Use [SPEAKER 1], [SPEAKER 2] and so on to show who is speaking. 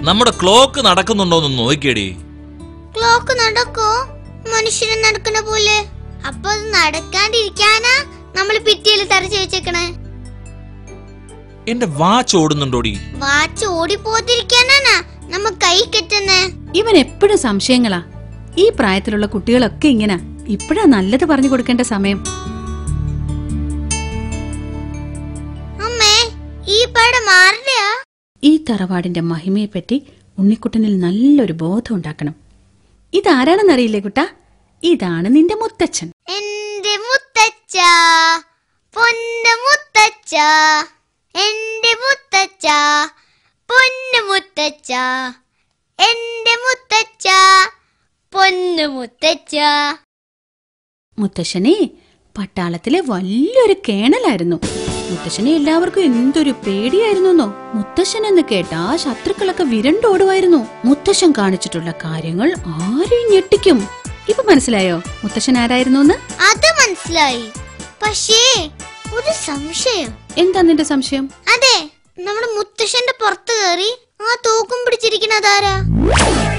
[SPEAKER 1] നമ്മുടെ clock നടക്കുന്നുണ്ടോന്ന് നോക്കിയടി
[SPEAKER 2] clock നടക്കോ മനുഷ്യന് നടക്കുന്ന പോലെ അപ്പൊ അത് നടക്കാണ്ടിരിക്കാനാ നമ്മൾ ഭിത്തിയിൽ തറച്ചു വെച്ചേക്കണേ
[SPEAKER 1] എന്റെ വാച്ച് ഓടുന്നുണ്ടോടി
[SPEAKER 2] വാച്ച് ഓടിപ്പോത്തിരിക്കാനാ നമ്മ കൈ കെട്ടുന്നേ
[SPEAKER 3] ഇവൻ എപ്പോഴും സംശയങ്ങളാ ഈ പ്രായത്തിലുള്ള കുട്ടികളൊക്കെ ഇങ്ങനെ ഇപ്പോഴാ നല്ലത് പറഞ്ഞു കൊടുക്കേണ്ട സമയം
[SPEAKER 2] അമ്മേ ഈ പടം മാറിയാ
[SPEAKER 3] ഈ തറവാടിന്റെ മഹിമയെപ്പറ്റി ഉണ്ണിക്കുട്ടനിൽ നല്ലൊരു ബോധം ഉണ്ടാക്കണം ഇതാരാണെന്നറിയില്ലേ കുട്ടാ ഇതാണ് നിന്റെ മുത്തച്ഛൻ
[SPEAKER 2] എന്റെ മുത്തച്ഛ പൊന്നു മുത്തച്ഛ എന്റെ മുത്തച്ഛ പൊന്നു മുത്തച്ഛ എന്റെ മുത്തച്ഛ പൊന്നു മുത്തച്ഛ
[SPEAKER 3] മുത്തശ്ശനെ പട്ടാളത്തിലെ വലിയൊരു കേണലായിരുന്നു മുത്തശ്ശനെ എല്ലാവർക്കും എന്തൊരു പേടിയായിരുന്നോ മുത്തശ്ശൻ എന്ന് കേട്ടാ ശത്രുക്കളൊക്കെ വിരണ്ടോടുമായിരുന്നു മുത്തശ്ശൻ കാണിച്ചിട്ടുള്ള കാര്യങ്ങൾ ആരെയും ഞെട്ടിക്കും ഇപ്പൊ മനസ്സിലായോ മുത്തശ്ശൻ ആരായിരുന്നു എന്ന്
[SPEAKER 2] അത് മനസ്സിലായി പക്ഷേ ഒരു സംശയം
[SPEAKER 3] എന്താ നിന്റെ സംശയം
[SPEAKER 2] അതെ നമ്മുടെ മുത്തശ്ശന്റെ പുറത്ത് കയറി ആ തൂക്കും പിടിച്ചിരിക്കുന്നതാരാ